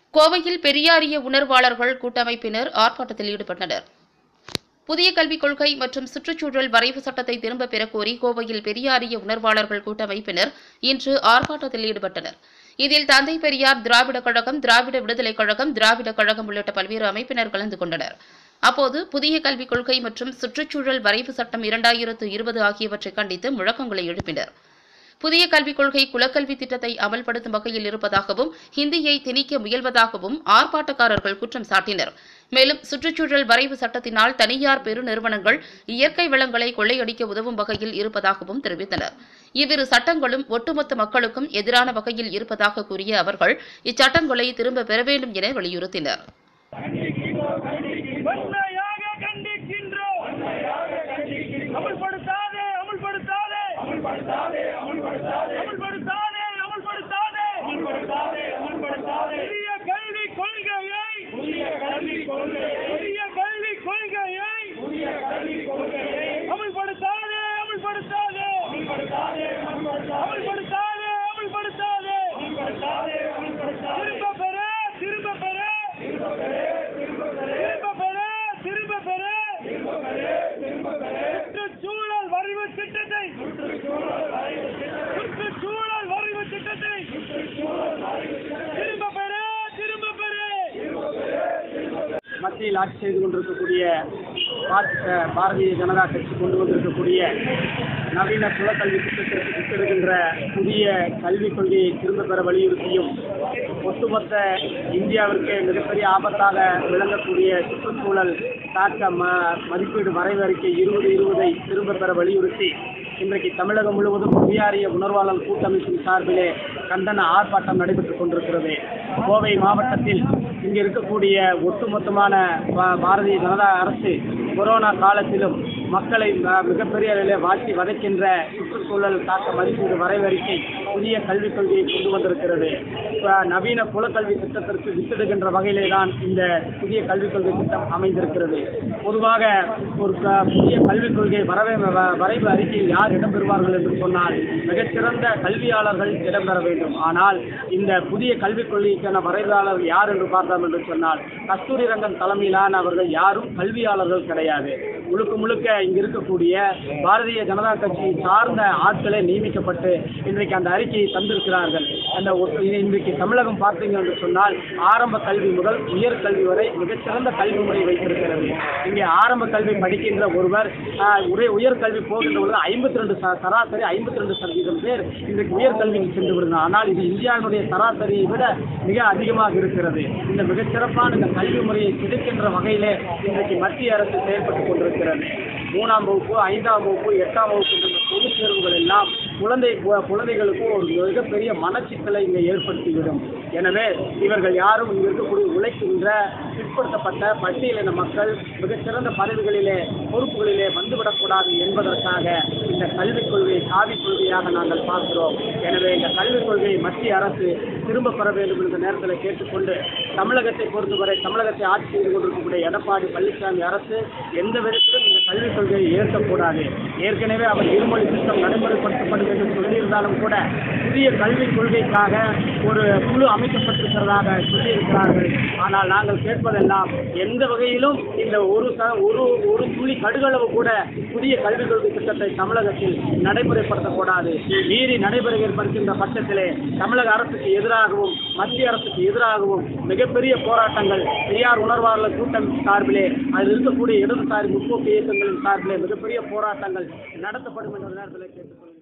கோவையில் பெரியாரிய உணர்வாளர்கள் கூட்டமைப்பினர் ஆர்ப்பாட்டத்தில் ஈடுபட்டனர் புதிய கல்விக் கொள்கை மற்றும் சுற்றுச்சூழல் வரைவு சட்டத்தை திரும்பப் பெறக் கோரி கோவையில் பெரியாரிய உணர்வாளர்கள் கூட்டமைப்பினர் இன்று ஆர்ப்பாட்டத்தில் ஈடுபட்டனர் இதில் தந்தை பெரியார் திராவிடக் கழகம் திராவிட விடுதலைக் கழகம் திராவிடக் கழகம் உள்ளிட்ட பல்வேறு அமைப்பினர் கலந்து கொண்டனர் அப்போது புதிய கல்விக் கொள்கை மற்றும் சுற்றுச்சூழல் வரைவு சட்டம் இரண்டாயிரத்து இருபது ஆகியவற்றை கண்டித்து முழக்கங்களை எழுப்பினர் புதிய கல்விக் கொள்கை குலக்கல்வி திட்டத்தை அமல்படுத்தும் வகையில் இருப்பதாகவும் ஹிந்தியை திணிக்க முயல்வதாகவும் ஆர்ப்பாட்டக்காரர்கள் குற்றம் சாட்டினர் மேலும் சுற்றுச்சூழல் வரைவு சட்டத்தினால் தனியார் பெருநிறுவனங்கள் இயற்கை வளங்களை கொள்ளையடிக்க உதவும் வகையில் இருப்பதாகவும் தெரிவித்தனர் இவ்விரு சட்டங்களும் ஒட்டுமொத்த மக்களுக்கும் எதிரான வகையில் இருப்பதாக கூறிய அவர்கள் இச்சட்டங்களை திரும்ப பெற வேண்டும் என வலியுறுத்தினர் வன்மையாக கண்டிக்கின்றோம் அமல்படுத்தாதே அமல்படுத்தாதே அமல்படுத்தாதே அமல்படுத்தாதே அமல்படுத்தாதே அமல்படுத்தாதே அமல்படுத்தாதே புதிய கல்வி கொள்கையை புதிய கல்வி கொள்கையை புதிய கல்வி கொள்கையை புதிய கல்வி கொள்கையை அமல்படுத்தாதே அமல்படுத்தாதே அமல்படுத்தாதே அமல்படுத்தாதே அமல்படுத்தாதே அமல்படுத்தாதே அமல்படுத்தாதே திரும்ப பெற திரும்ப பெற திரும்ப பெற திரும்ப பெற சுற்றுச்சூழல் வரைவு திட்டத்தை சுற்றுச்சூழல் வரைவு திட்டத்தை திரும்ப பெற திரும்ப பெற மத்தியில் ஆட்சி செய்து கொண்டிருக்கக்கூடிய பாரதிய பாரதிய ஜனதா கட்சி கொண்டு வந்திருக்கக்கூடிய நவீன குலக்கல்வி திட்டத்திற்கு திட்டமிடுகின்ற புதிய கல்விக் கொள்கையை திரும்ப பெற வலியுறுத்தியும் ஒட்டுமொத்த இந்தியாவிற்கு மிகப்பெரிய ஆபத்தாக விளங்கக்கூடிய சுற்றுச்சூழல் தாக்க ம மதிப்பீடு வரைவு அறிக்கை இருபது இருபதை திரும்ப பெற வலியுறுத்தி இன்றைக்கு தமிழகம் முழுவதும் பெரியாரிய உணர்வாளர் கூட்டமைப்பின் சார்பிலே கண்டன ஆர்ப்பாட்டம் நடைபெற்றுக் கொண்டிருக்கிறது கோவை மாவட்டத்தில் இங்கு இருக்கக்கூடிய ஒட்டுமொத்தமான பா- பாரதிய ஜனதா அரசு கொரோனா காலத்திலும் மக்களை ம- மிகப்பெரிய அளவில் வாட்டி வதைக்கின்ற சுற்றுச்சூழல் தாக்க மதிப்பீடு வரைவறிக்கை புதிய கல்விக் கொள்கையை கொண்டு வந்திருக்கிறது இப்ப நவீன குலக்கல்வி திட்டத்திற்கு வித்திடுகின்ற வகையிலே தான் இந்த புதிய கல்விக் கொள்கை திட்டம் அமைந்திருக்கிறது பொதுவாக ஒரு க- புதிய கல்விக் கொள்கை வரவே வ- வரைவு அறிக்கையில் யார் இடம்பெறுவார்கள் என்று சொன்னால் மிகச்சிறந்த கல்வியாளர்கள் இடம்பெற வேண்டும் ஆனால் இந்த புதிய கல்விக் கொள்கைக்கான வரைவாளர்கள் யார் என்று பார்த்தோம் என்று சொன்னால் கஸ்தூரி ரங்கன் தலைமையிலான அவர்கள் யாரும் கல்வியாளர்கள் கிடையாது முழுக்க முழுக்க இங்கு இருக்கக்கூடிய பாரதிய ஜனதா கட்சியை சார்ந்த ஆட்களே நியமிக்கப்பட்டு இன்றைக்கு அந்த அறிக்கையை தந்திருக்கிறார்கள் அந்த ஒட்டு- இன்றைக்கு தமிழகம் பார்த்தீங்க என்று சொன்னால் ஆரம்ப கல்வி முதல் உயர்கல்வி வரை மிகச்சிறந்த கல்வி முறை வைத்திருக்கிறது இங்கே ஆரம்ப கல்வி படிக்கின்ற ஒருவர் ஆஹ், உரை உயர்கல்வி போகின்ற பொழுது ஐம்பத்தி ரெண்டு சராசரி ஐம்பத்தி ரெண்டு சதவீதம் பேர் இன்றைக்கு உயர்கல்விக்கு சென்று விடுகிறார் ஆனால் இது இந்தியாவினுடைய சராசரியை விட மிக அதிகமாக இருக்கிறது இந்த மிகச்சிறப்பான இந்த கல்வி முறையை கிடைக்கின்ற வகையிலே இன்றைக்கு மத்திய அரசு செயல்பட்டுக் கொண்டிருக்கிறது மூணாம் வகுப்பு ஐந்தாம் வகுப்பு எட்டாம் வகுப்பு என்ற பொதுத் தேர்வுகள் எல்லாம் குழந்தை கு- குழந்தைகளுக்கு ஒரு மிகப்பெரிய மனச்சிக்கலை இங்கே ஏற்படுத்திவிடும் எனவே இவர்கள் யாரும் இங்கு இருக்கக்கூடிய உழைக்கின்ற பிற்படுத்தப்பட்ட பட்டியலின மக்கள் மிகச்சிறந்த பதவிகளிலே பொறுப்புகளிலே வந்துவிடக்கூடாது என்பதற்காக இந்த கல்விக் கொள்கையை சாதிக் கொள்கையாக நாங்கள் பார்க்கிறோம் எனவே இந்த கல்விக் கொள்கையை மத்திய அரசு திரும்ப பெற வேண்டும் என்ற நேரத்தில் கேட்டுக்கொண்டு தமிழகத்தை பொறுத்தவரை தமிழகத்தை ஆட்சி செய்து கொண்டிருக்கக்கூடிய எடப்பாடி பழனிசாமி அரசு எந்த விதத்திலும் இந்த கல்விக் கொள்கையை ஏற்கக்கூடாது ஏற்கனவே அவர் இருமொழி திட்டம் நடைமுறைப்படுத்தப்படும் என்று சொல்லியிருந்தாலும் கூட புதிய கல்விக் கொள்கைக்காக ஒரு குழு அமைக்கப்பட்டிருக்கிறதாக சொல்லியிருக்கிறார்கள் ஆனால் நாங்கள் கேட்பதெல்லாம் எந்த வகையிலும் இந்த ஒரு ச ஒரு ஒரு துளி கடுகளவு கூட புதிய கல்விக் கொள்கை திட்டத்தை தமிழகத்தில் நடைமுறைப்படுத்தக்கூடாது மீறி நடைமுறைப்படுத்துகின்ற பட்சத்திலே தமிழக அரசுக்கு எதிராகவும் மத்திய அரசுக்கு எதிராகவும் மிகப்பெரிய போராட்டங்கள் பெரியார் உணர்வாளர் கூட்டம் சார்பிலே அதில் இருக்கக்கூடிய இடதுசாரி முற்போக்கு இயக்கங்களின் சார்பிலே மிகப்பெரிய போராட்டங்கள் நடத்தப்படும் என்ற நேரத்தில் கேட்டுக்கொள்கிறேன்